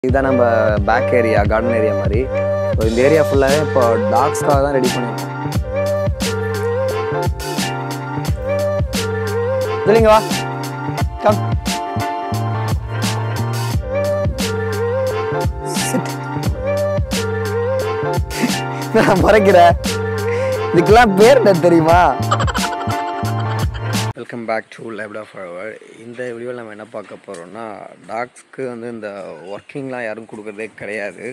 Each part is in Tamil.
இதுதான் நம்ம பேக் ஏரியா கார்டன் ஏரியா மாதிரி ஸோ இந்த ஏரியா ஃபுல்லாகவே இப்போ டாக்ஸ்க்காக தான் ரெடி பண்ணியிருக்கோம் சொல்லுங்க வா கம் நான் மறைக்கிறேன் இதுக்கெல்லாம் பேர் என்ன தெரியுமா வெல்கம் பேக் டு லைப்டா ஃபார்வர்ட் இந்த வீடியோவில் நம்ம என்ன பார்க்க போகிறோம்னா டாக்ஸ்க்கு வந்து இந்த ஒர்க்கிங்லாம் யாரும் கொடுக்குறதே கிடையாது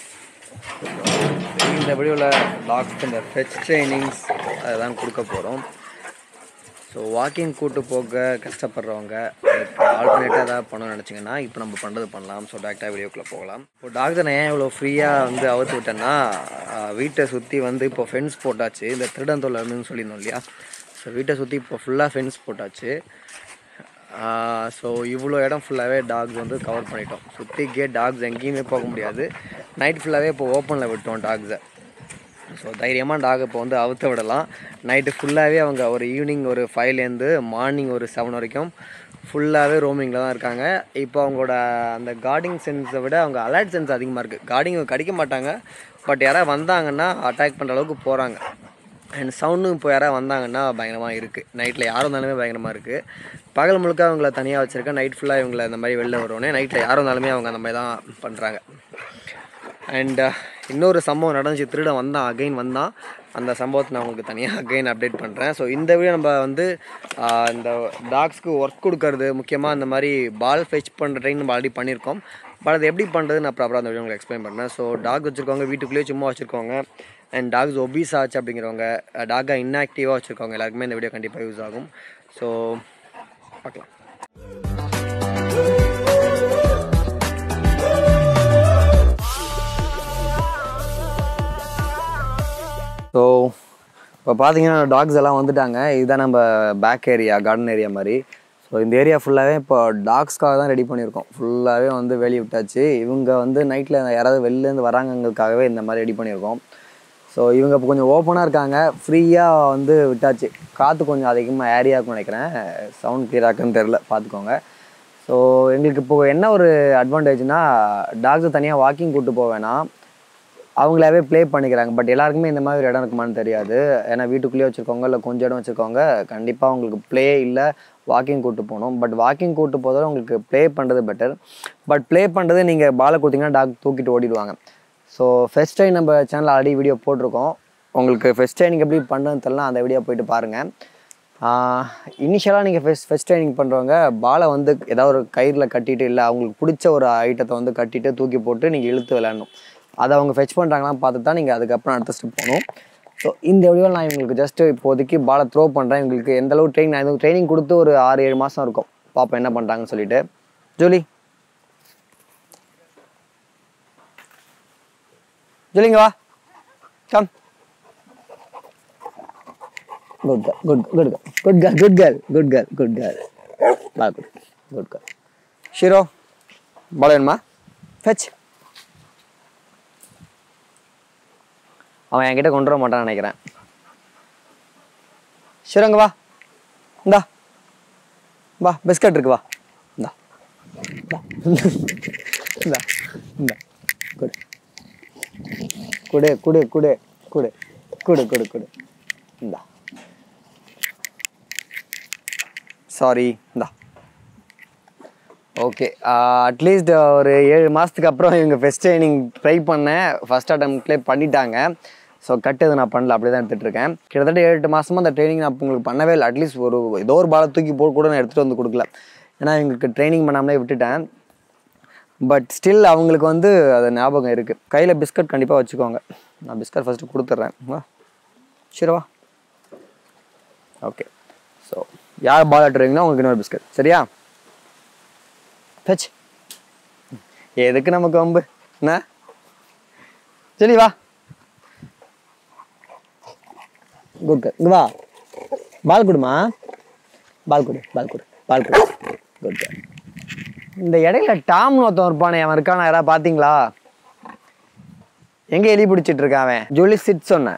இந்த வீடியோவில் டாக்ஸ்க்கு இந்த ஃபெச் ட்ரைனிங்ஸ் அதுதான் கொடுக்க போகிறோம் ஸோ வாக்கிங் கூட்டு போக கஷ்டப்படுறவங்க அதுக்கு ஆல்டர்னேட்டாக ஏதாவது பண்ணணும்னு நினச்சிங்கன்னா இப்போ நம்ம பண்ணுறது பண்ணலாம் ஸோ டேரெக்டாக வீடியோக்குள்ளே போகலாம் இப்போ டாக்டர் நான் ஏன் இவ்வளோ ஃப்ரீயாக வந்து அவுத்து விட்டேன்னா ஆஹ் வீட்டை சுற்றி வந்து இப்போ ஃபென்ஸ் போட்டாச்சு இந்த திருடன் தொல்லை இருந்துன்னு சொல்லியிருந்தோம் இல்லையா ஸோ வீட்டை சுற்றி இப்போ ஃபுல்லாக ஃபென்ஸ் போட்டாச்சு ஸோ இவ்வளோ இடம் ஃபுல்லாகவே டாக்ஸ் வந்து கவர் பண்ணிட்டோம் சுற்றி கேட் டாக்ஸ் எங்கேயுமே போக முடியாது நைட் ஃபுல்லாகவே இப்போ ஓப்பனில் விட்டோம் டாக்ஸை ஸோ தைரியமாக டாக் இப்போ வந்து அவுத்த விடலாம் நைட்டு ஃபுல்லாகவே அவங்க ஒரு ஈவினிங் ஒரு ஃபைவ்லேருந்து மார்னிங் ஒரு செவன் வரைக்கும் ஃபுல்லாகவே ரோமிங்கில் தான் இருக்காங்க இப்போ அவங்களோட அந்த கார்டிங் சென்ஸை விட அவங்க அலர்ட் சென்ஸ் அதிகமாக இருக்குது கார்டிங் கடிக்க மாட்டாங்க பட் யாராவது வந்தாங்கன்னா அட்டாக் பண்ணுற அளவுக்கு போகிறாங்க அண்ட் சவுண்டும் இப்போ யாராவது வந்தாங்கன்னா பயங்கரமாக இருக்குது நைட்டில் யாரும் இருந்தாலுமே பயங்கரமாக இருக்குது பகல் முழுக்க அவங்கள தனியாக வச்சுருக்கேன் நைட் ஃபுல்லாக இவங்கள இந்த மாதிரி வெளில வருவோன்னே நைட்டில் யாரும் இருந்தாலுமே அவங்க அந்த மாதிரி தான் பண்ணுறாங்க அண்ட் இன்னொரு சம்பவம் நடந்துச்சு திருடன் வந்தான் அகைன் வந்தான் அந்த சம்பவத்தை நான் உங்களுக்கு தனியாக அகைன் அப்டேட் பண்ணுறேன் ஸோ இந்த வீடியோ நம்ம வந்து ஆஹ், இந்த டாக்ஸ்க்கு ஒர்க் கொடுக்கறது முக்கியமாக இந்த மாதிரி பால் ஃபெச் பண்ணுற ட்ரெயின் நம்ம ஆல்ரெடி பண்ணியிருக்கோம் பட் அது எப்படி பண்ணுறது நான் ப்ராப்பராக அந்த வீடியோ உங்களுக்கு எக்ஸ்பிளைன் பண்ணுறேன் ஸோ டாக் வச்சுருக்கவங்க வீட்டுக்குள்ளேயே சும்மா வச்சுருக்கோங்க அண்ட் டாக்ஸ் ஒபீஸ் ஆச்சு அப்படிங்கிறவங்க டாகை இன்ஆக்டிவாக வச்சுருக்கவங்க எல்லாருக்குமே இந்த வீடியோ கண்டிப்பாக யூஸ் ஆகும் ஸோ பார்க்கலாம் ஸோ இப்போ பார்த்தீங்கன்னா டாக்ஸ் எல்லாம் வந்துட்டாங்க இதுதான் நம்ம பேக் ஏரியா கார்டன் ஏரியா மாதிரி ஸோ இந்த ஏரியா ஃபுல்லாகவே இப்போ டாக்ஸ்க்காக தான் ரெடி பண்ணியிருக்கோம் ஃபுல்லாகவே வந்து வெளியே விட்டாச்சு இவங்க வந்து நைட்டில் யாராவது வெளிலேருந்து வராங்கங்கிறதுக்காகவே இந்த மாதிரி ரெடி பண்ணியிருக்கோம் ஸோ இவங்க இப்போ கொஞ்சம் ஓப்பனாக இருக்காங்க ஃப்ரீயாக வந்து விட்டாச்சு காற்று கொஞ்சம் அதிகமாக ஏரியா இருக்கும்னு நினைக்கிறேன் சவுண்ட் கிளியராக்குன்னு தெரில பார்த்துக்கோங்க ஸோ எங்களுக்கு இப்போ என்ன ஒரு அட்வான்டேஜ்னா டாக்ஸை தனியாக வாக்கிங் கூப்பிட்டு போக வேணாம் அவங்களாவே ப்ளே பண்ணிக்கிறாங்க பட் எல்லாருக்குமே இந்த மாதிரி ஒரு இடம் இருக்குமான்னு தெரியாது ஏன்னா வீட்டுக்குள்ளேயே வச்சுருக்கவங்க இல்லை கொஞ்சம் இடம் வச்சுருக்கவங்க கண்டிப்பாக அவங்களுக்கு ப்ளே இல்லை வாக்கிங் கூட்டு போகணும் பட் வாக்கிங் கூட்டு போதோட உங்களுக்கு ப்ளே பண்ணுறது பெட்டர் பட் ப்ளே பண்ணுறது நீங்கள் பாலை கொடுத்தீங்கன்னா டாக் தூக்கிட்டு ஓடிடுவாங்க ஸோ ஃபெஸ்ட் டைம் நம்ம சேனல் ஆல்ரெடி வீடியோ போட்டிருக்கோம் உங்களுக்கு ஃபெஸ்ட் ட்ரைனிங் எப்படி பண்ணுறதுன்னு தெரியல அந்த வீடியோ போயிட்டு பாருங்கள் இனிஷியலாக நீங்கள் ஃபெஸ்ட் ஃபெஸ்ட் ட்ரைனிங் பண்ணுறவங்க பாலை வந்து ஏதாவது ஒரு கயிறில் கட்டிட்டு இல்லை அவங்களுக்கு பிடிச்ச ஒரு ஐட்டத்தை வந்து கட்டிட்டு தூக்கி போட்டு நீங்கள் இழுத்து விளையாடணும் அதை அவங்க ஃபெச் பண்ணுறாங்களான்னு பார்த்து தான் நீங்கள் அதுக்கப்புறம் அடுத்த ஸ்டெப் போகணும் ஸோ இந்த வீடியோவில் நான் இவங்களுக்கு ஜஸ்ட்டு இப்போதைக்கு பாலை த்ரோ பண்ணுறேன் இவங்களுக்கு எந்த அளவு ட்ரைனிங் நான் இதுக்கு ட்ரைனிங் கொடுத்து ஒரு ஆறு ஏழு மாதம் இருக்கும் பார்ப்போம் என்ன பண்ணுறாங்கன்னு சொல்லிட்டு ஜூலி ஜூலிங்க வா come good good good good girl good girl good girl good girl ball good good girl ஷீரோ பால் வேணுமா ஃபெச் அவன் என்கிட்ட கொண்டு வர மாட்டான்னு நினைக்கிறேன் ஷீரோங்க வா இந்தா வா பிஸ்கட் இருக்கு வா இந்தா இந்தா இந்தா இந்தா குடு குடு குடு குடு குடு குடு குடு குடு இந்தா சாரி இந்தா ஓகே அட்லீஸ்ட் ஒரு ஏழு மாதத்துக்கு அப்புறம் இவங்க ஃபெஸ்ட் ட்ரைனிங் ட்ரை பண்ணேன் ஃபஸ்ட் அட்டம்ப்ட்லேயே பண்ணிட்டாங்க ஸோ கட்டு இது நான் பண்ணல அப்படியே தான் எடுத்துகிட்டு இருக்கேன் கிட்டத்தட்ட ஏழு எட்டு மாதமாக அந்த ட்ரைனிங் நான் உங்களுக்கு பண்ணவே இல்லை அட்லீஸ்ட் ஒரு ஏதோ ஒரு பாலை தூக்கி போட்டு கூட நான் எடுத்துகிட்டு வந்து கொடுக்கல ஏன்னா இவங்களுக்கு ட்ரைனிங் பண்ணாமலே விட்டுட்டேன் பட் ஸ்டில் அவங்களுக்கு வந்து அது ஞாபகம் இருக்குது கையில் பிஸ்கட் கண்டிப்பாக வச்சுக்கோங்க நான் பிஸ்கட் ஃபஸ்ட்டு கொடுத்துட்றேன் வா சரி வா ஓகே ஸோ யார் பால் ஆட்டுறீங்களோ உங்களுக்கு இன்னொரு பிஸ்கட் சரியா டச் எதுக்கு நமக்கு வம்பு என்ன சரி வா குட் இங்க வா பால் கொடுமா பால் கொடு பால் கொடு பால் கொடு குட் இந்த இடையில டாம்னு ஒருத்தன் இருப்பானே அவன் இருக்கானா யாராவது பார்த்தீங்களா எங்க எலி பிடிச்சிட்டு இருக்கான் அவன் ஜூலி சிட் சொன்னேன்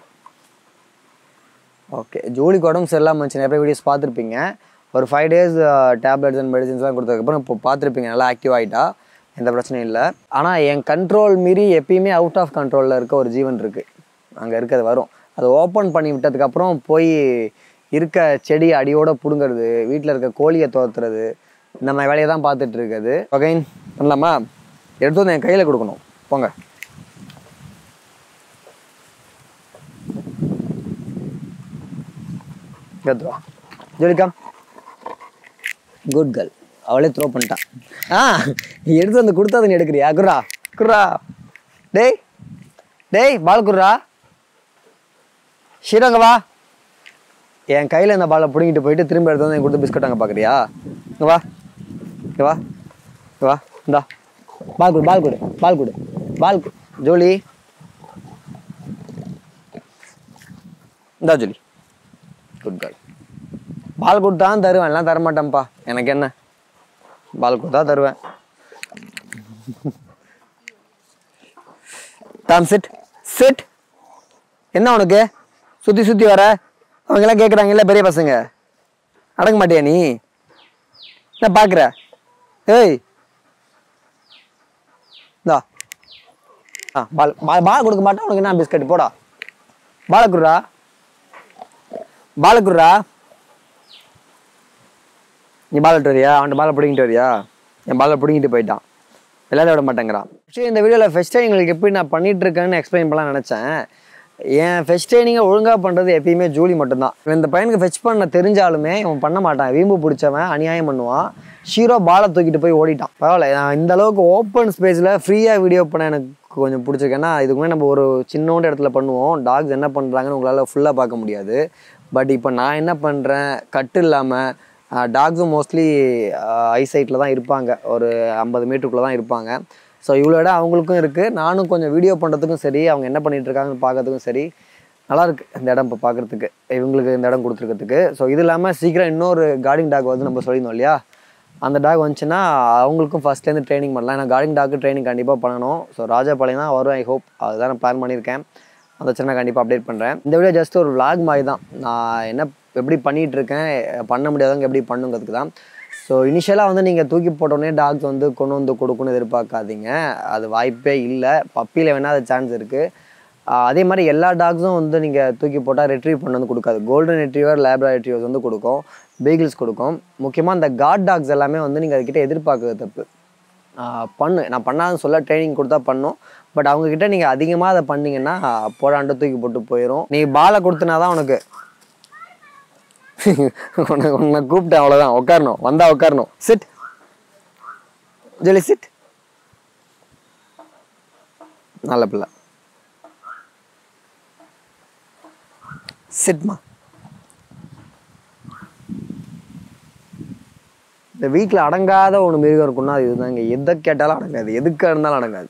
ஓகே ஜூலிக்கு உடம்பு சரியில்லாமல் இருந்துச்சு நிறைய வீடியோஸ் பார்த்துருப்பீங்க ஒரு ஃபைவ் டேஸ் டேப்லெட்ஸ் அண்ட் மெடிசின்ஸ்லாம் கொடுத்ததுக்கப்புறம் இப்போ பார்த்துருப்பீங்க நல்லா ஆக்டிவ் ஆகிட்டா எந்த பிரச்சனையும் இல்லை ஆனால் என் கண்ட்ரோல் மீறி எப்பயுமே அவுட் ஆஃப் கண்ட்ரோலில் இருக்க ஒரு ஜீவன் இருக்குது அங்கே இருக்கிறது வரும் அதை ஓப்பன் பண்ணி விட்டதுக்கப்புறம் போய் இருக்க செடி அடியோட பிடுங்கிறது வீட்டில் இருக்க கோழியை துரத்துறது இந்த மாதிரி வேலையை தான் பார்த்துட்டு இருக்குது ஒகைன் பண்ணலாமா எடுத்து வந்து என் கையில் கொடுக்கணும் போங்க எடுத்துவா ஜோலிக்கா குட் கேர்ள் அவளே த்ரோ பண்ணிட்டான் ஆ நீ எடுத்து வந்து கொடுத்தா நீ எடுக்கிறியா குர்ரா குர்ரா டேய் டேய் பால் குர்ரா ஷீரங்க வா என் கையில் இந்த பாலை பிடுங்கிட்டு போயிட்டு திரும்ப எடுத்து வந்து எனக்கு கொடுத்து பிஸ்கட் அங்கே பார்க்குறியா இங்கே வா இங்கே வா இங்கே வா இந்தா பால் கொடு பால் கொடு பால் கொடு பால் கொடு ஜோலி இந்தா ஜோலி குட் கேர்ள் பால் கொடுத்தான் தருவேன் எல்லாம் தரமாட்டேன்ப்பா எனக்கு என்ன பால் கொடுத்தா தருவேன் டாம் சிட் சிட் என்ன உனக்கு சுற்றி சுற்றி வர அவங்கெல்லாம் கேட்குறாங்கல்ல பெரிய பசங்க அடங்க மாட்டியா நீ என்ன பார்க்குற ஏய் இந்தா ஆ பால் பால் பால் கொடுக்க மாட்டேன் உனக்கு என்ன பிஸ்கட் போடா பாலை குடுறா பாலை குடுறா நீ பால் விட்டு வரியா அவன் பாலை பிடிங்கிட்டு வரியா என் பாலை பிடிங்கிட்டு போயிட்டான் விளையாட விட மாட்டேங்கிறான் சரி இந்த வீடியோவில் ஃபெஸ்ட் ட்ரைனிங்களுக்கு எப்படி நான் பண்ணிட்டு இருக்கேன்னு எக்ஸ்பிளைன் பண்ணலாம் நினச்சேன் என் ஃபெஸ்ட் ட்ரைனிங்கை ஒழுங்காக பண்ணுறது எப்பயுமே ஜூலி மட்டும்தான் இவன் இந்த பையனுக்கு ஃபெச் பண்ண தெரிஞ்சாலுமே இவன் பண்ண மாட்டான் வீம்பு பிடிச்சவன் அநியாயம் பண்ணுவான் ஷீரோ பாலை தூக்கிட்டு போய் ஓடிட்டான் பரவாயில்ல நான் இந்த அளவுக்கு ஓப்பன் ஸ்பேஸில் ஃப்ரீயாக வீடியோ பண்ண எனக்கு கொஞ்சம் பிடிச்சிருக்கேன்னா இதுக்கு முன்னாடி நம்ம ஒரு சின்னோண்டு இடத்துல பண்ணுவோம் டாக்ஸ் என்ன பண்ணுறாங்கன்னு உங்களால் ஃபுல்லாக பார்க்க முடியாது பட் இப்போ நான் என்ன பண்ணுறேன் கட்டு இல்லாமல் டாக்ஸும் மோஸ்ட்லி ஐசைட்டில் தான் இருப்பாங்க ஒரு ஐம்பது மீட்டருக்குள்ளே தான் இருப்பாங்க ஸோ இவ்வளோ இடம் அவங்களுக்கும் இருக்குது நானும் கொஞ்சம் வீடியோ பண்ணுறதுக்கும் சரி அவங்க என்ன பண்ணிட்டு இருக்காங்கன்னு பார்க்கறதுக்கும் சரி நல்லா இருக்கு இந்த இடம் இப்போ பார்க்குறதுக்கு இவங்களுக்கு இந்த இடம் கொடுத்துருக்கிறதுக்கு ஸோ இது இல்லாமல் சீக்கிரம் இன்னொரு கார்டிங் டாக் வந்து நம்ம சொல்லியிருந்தோம் இல்லையா அந்த டாக் வந்துச்சுன்னா அவங்களுக்கும் ஃபஸ்ட்லேருந்து ட்ரைனிங் பண்ணலாம் ஏன்னா கார்டிங் டாக்கு ட்ரைனிங் கண்டிப்பாக பண்ணணும் ஸோ ராஜாபாளையம் தான் வரும் ஐ ஹோப் அதுதான் நான் பிளான் பண்ணியிருக்கேன் அந்த சின்ன கண்டிப்பாக அப்டேட் பண்ணுறேன் இந்த வீடியோ ஜஸ்ட் ஒரு vlog மாதிரி தான் நான் என்ன எப்படி பண்ணிட்டு இருக்கேன் பண்ண முடியாதவங்க எப்படி பண்ணுங்கிறதுக்கு தான் ஸோ இனிஷியலாக வந்து நீங்கள் தூக்கி போட்டோடனே டாக்ஸ் வந்து கொண்டு வந்து கொடுக்கணும்னு எதிர்பார்க்காதீங்க அது வாய்ப்பே இல்லை பப்பியில் வேணால் அது சான்ஸ் இருக்குது அதே மாதிரி எல்லா டாக்ஸும் வந்து நீங்கள் தூக்கி போட்டால் ரெட்ரீவ் பண்ண வந்து கொடுக்காது கோல்டன் ரெட்ரீவர் லேப்ரா ரெட்ரீவர்ஸ் வந்து கொடுக்கும் பீகிள்ஸ் கொடுக்கும் முக்கியமாக இந்த காட் டாக்ஸ் எல்லாமே வந்து நீங்கள் அதுக்கிட்ட எதிர்பார்க்குறது தப்பு ஆஹ் பண்ணு நான் பண்ணாதுன்னு சொல்ல ட்ரைனிங் கொடுத்தா பண்ணும் பட் அவங்கக்கிட்ட நீங்கள் அதிகமாக அதை பண்ணீங்கன்னா போடாண்டு தூக்கி போட்டு போயிடும் நீ பாலை கொடுத்தனா தான் உனக்கு உன்னை உன்னை கூப்பிட்டேன் அவ்வளோதான் உட்காரணும் வந்தா உட்காரணும் சிட் ஜெலி சிட் நல்ல பிள்ளை சிட்மா இந்த வீட்டில் அடங்காத ஒன்று மிருகம் இருக்குன்னா அது இதுதாங்க எதை கேட்டாலும் அடங்காது எதுக்காக இருந்தாலும் அடங்காது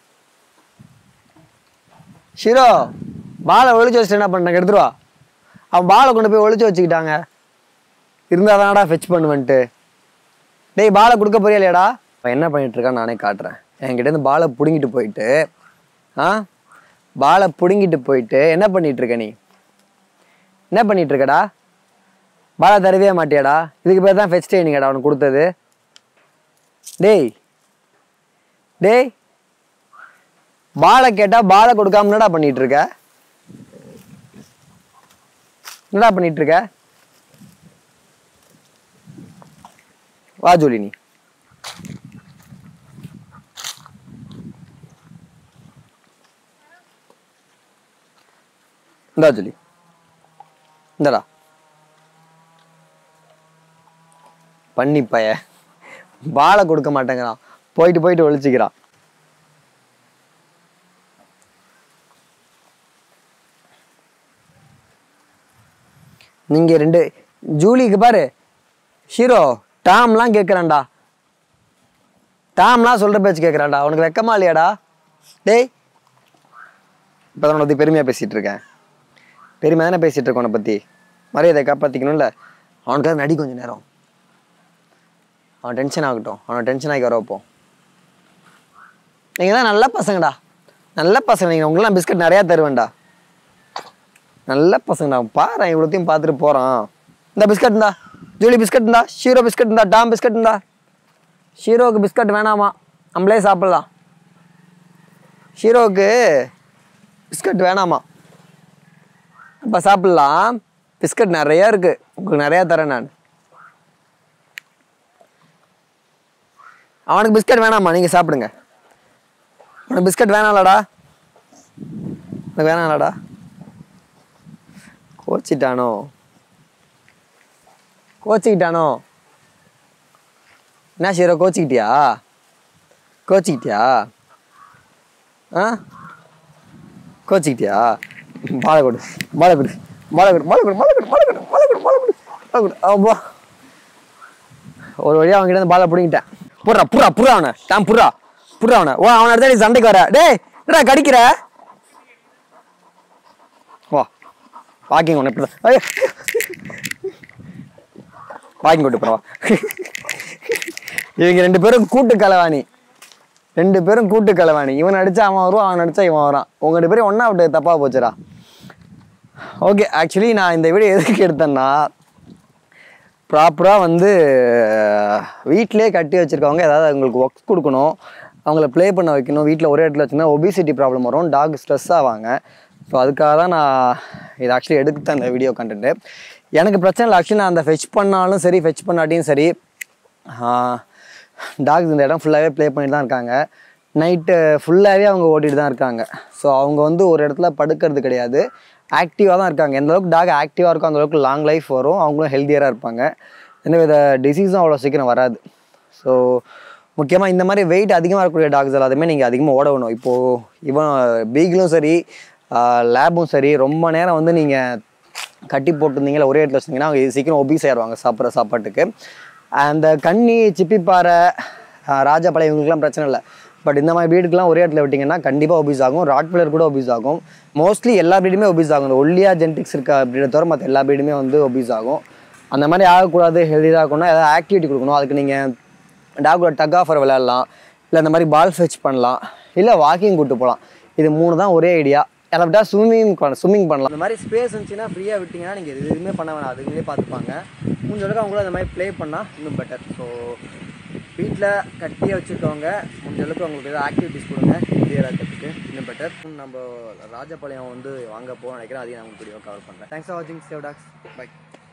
ஷிரோ பாலை ஒளிச்சு வச்சுட்டு என்ன பண்ணாங்க எடுத்துருவா அவன் பாலை கொண்டு போய் ஒளிச்சு வச்சுக்கிட்டாங்க இருந்தால் தானடா ஃபெச் பண்ணுவேன்ட்டு டேய் பாலை கொடுக்க போறியா இல்லையாடா அவன் என்ன பண்ணிட்டு இருக்கான்னு நானே காட்டுறேன் என்கிட்ட இருந்து பாலை பிடுங்கிட்டு போயிட்டு ஆ பாலை பிடுங்கிட்டு போயிட்டு என்ன பண்ணிட்டு இருக்க நீ என்ன பண்ணிட்டு இருக்கடா பாலை தரவே மாட்டியாடா இதுக்கு பேர் தான் ஃபெச் ட்ரைனிங்கடா அவனுக்கு கொடுத்தது டேய் டேய் பாலை கேட்டா பாலை கொடுக்காம என்னடா பண்ணிட்டு இருக்க என்னடா பண்ணிட்டு இருக்க வா ஜோலி நீ இந்தா ஜோலி இந்தடா பண்ணி பைய பாலை கொடுக்க மாட்டேங்கிறான் போயிட்டு போயிட்டு ஒழிச்சுக்கிறான் நீங்க ரெண்டு ஜூலிக்கு பாரு ஹீரோ டாம்லாம் கேட்குறான்டா டாம்லாம் சொல்ற பேச்சு கேட்குறான்டா உனக்கு வெக்கமா இல்லையாடா டேய் இப்போ தான் பற்றி பெருமையாக பேசிகிட்டு இருக்கேன் பெருமையாக தானே பேசிகிட்டு இருக்கேன் உன்னை பற்றி மரியாதை காப்பாற்றிக்கணும்ல அவனுக்காக நடி கொஞ்ச நேரம் அவன் டென்ஷன் ஆகட்டும் அவனை டென்ஷன் ஆகி வர வைப்போம் நீங்கள் தான் நல்ல பசங்கடா நல்ல பசங்க நீங்கள் உங்களெலாம் பிஸ்கட் நிறையா தருவேன்டா நல்ல பசங்கடா பாரு இவ்வளோத்தையும் பார்த்துட்டு போகிறான் இந்த பிஸ்கட் இருந்தா ஜூலி பிஸ்கட் இருந்தா ஷீரோ பிஸ்கட் இருந்தா டாம் பிஸ்கட் இருந்தா ஷீரோவுக்கு பிஸ்கட் வேணாமா நம்மளே சாப்பிட்லாம் ஷீரோவுக்கு பிஸ்கட் வேணாமா அப்போ சாப்பிட்லாம் பிஸ்கட் நிறையா இருக்குது உங்களுக்கு நிறையா தரேன் நான் அவனுக்கு பிஸ்கட் வேணாமா நீங்கள் சாப்பிடுங்க உனக்கு பிஸ்கட் வேணாம்லடா உனக்கு வேணாம்லடா கோச்சிட்டானோ கோச்சிக்கிட்டானோ என்ன ஷீரோ கோச்சிக்கிட்டியா கோச்சிக்கிட்டியா ஆ கோச்சிக்கிட்டியா பாலை கொடு பாலை கொடு பாலை கொடு பாலை கொடு பாலை கொடு பாலை கொடு பாலை கொடு பாலை கொடு பாலை கொடு அப்பா ஒரு வழியாக அவன்கிட்ட இருந்து பாலை பிடிங்கிட்டேன் புறா புறா புறா அவனை டாம் புறா புறா அவனை ஓ அவனை எடுத்தா நீ சண்டைக்கு வர டேய் என்னடா கடிக்கிற வா வாக்கிங் ஒன்று இப்படி ஐயோ வாக்கிங் கூட்டு போறவா இவங்க ரெண்டு பேரும் கூட்டு கலவாணி ரெண்டு பேரும் கூட்டு கலவாணி இவன் அடிச்சா அவன் வருவான் அவன் அடிச்சா இவன் வரான் உங்க ரெண்டு பேரும் ஒன்றா விட்டு தப்பாக போச்சுடா ஓகே ஆக்சுவலி நான் இந்த வீடியோ எதுக்கு எடுத்தேன்னா ப்ராப்பராக வந்து வீட்டிலே கட்டி வச்சுருக்கவங்க ஏதாவது அவங்களுக்கு ஒர்க் கொடுக்கணும் அவங்கள ப்ளே பண்ண வைக்கணும் வீட்டில் ஒரே இடத்துல வச்சுருந்தா ஒபிசிட்டி ப்ராப்ளம் வரும் டாக் ஸ்ட்ரெஸ் ஆவாங்க ஸோ அதுக்காக தான் நான் இது ஆக்சுவலி எடுத்த அந்த வீடியோ கண்டென்ட்டு எனக்கு பிரச்சனை இல்லை ஆக்சுவலி நான் அந்த ஃபெச் பண்ணாலும் சரி ஃபெச் பண்ணாட்டியும் சரி டாக்ஸ் இந்த இடம் ஃபுல்லாகவே ப்ளே பண்ணிட்டு தான் இருக்காங்க நைட்டு ஃபுல்லாகவே அவங்க ஓட்டிட்டு தான் இருக்காங்க ஸோ அவங்க வந்து ஒரு இடத்துல படுக்கிறது கிடையாது ஆக்டிவாக தான் இருக்காங்க எந்த அளவுக்கு டாக் ஆக்டிவாக இருக்கோ அந்த அளவுக்கு லாங் லைஃப் வரும் அவங்களும் ஹெல்த்தியராக இருப்பாங்க எந்த வித டிசீஸும் அவ்வளோ சீக்கிரம் வராது ஸோ முக்கியமாக இந்த மாதிரி வெயிட் அதிகமாக இருக்கக்கூடிய டாக்ஸ் எல்லாத்தையுமே நீங்கள் அதிகமாக ஓட விடணும் இப்போது இவன் பீகிலும் சரி லேபும் சரி ரொம்ப நேரம் வந்து நீங்கள் கட்டி போட்டிருந்தீங்களா ஒரே இடத்துல வச்சிங்கன்னா அவங்க சீக்கிரம் ஒபீஸ் ஆயிடுவாங்க சாப்பிட்ற சாப்பாட்டுக்கு அந்த கன்னி சிப்பிப்பாறை ராஜாபாளையம் இவங்களுக்குலாம் பிரச்சனை இல்லை பட் இந்த மாதிரி வீடுக்கெலாம் ஒரே இடத்துல விட்டிங்கன்னா கண்டிப்பாக ஒபீஸ் ஆகும் ராட்விலர் கூட ஒபீஸ் ஆகும் மோஸ்ட்லி எல்லா ப்ரீடுமே ஒபீஸ் ஆகும் இந்த ஒல்லியா ஜென்டிக்ஸ் இருக்க ப்ரீடை தவிர மற்ற எல்லா ப்ரீடுமே வந்து ஒபீஸ் ஆகும் அந்த மாதிரி ஆகக்கூடாது ஹெல்தியாக இருக்கணும்னா ஏதாவது ஆக்டிவிட்டி கொடுக்கணும் அதுக்கு நீங்கள் டாகோட டக் ஆஃபர் விளையாடலாம் இல்லை இந்த மாதிரி பால் ஃபெச் பண்ணலாம் இல்லை வாக்கிங் கூட்டு போகலாம் இது மூணு தான் ஒரே ஐடியா அதை விட்டால் ஸ்விம்மிங் பண்ண ஸ்விம்மிங் பண்ணலாம் இந்த மாதிரி ஸ்பேஸ் இருந்துச்சுன்னா ஃப்ரீயாக விட்டிங்கன்னா நீங்கள் எதுவுமே பண்ண வேணாம் அதுங்களே பார்த்துப்பாங்க முடிஞ்ச அளவுக்கு அவங்களும் அந்த மாதிரி ப்ளே பண்ணால் இன்னும் பெட்டர் ஸோ வீட்டில் கட்டியாக வச்சுருக்கவங்க முடிஞ்ச அளவுக்கு அவங்களுக்கு ஏதாவது ஆக்டிவிட்டிஸ் கொடுங்க கிளியராக இருக்கிறதுக்கு இன்னும் பெட்டர் நம்ம ராஜபாளையம் வந்து வாங்க போக நினைக்கிறேன் அதையும் நான் உங்களுக்கு வீடியோ கவர் பண்ணுறேன் தேங்க்ஸ் ஃபார் வாட்சிங் சேவ் டாக்ஸ் பை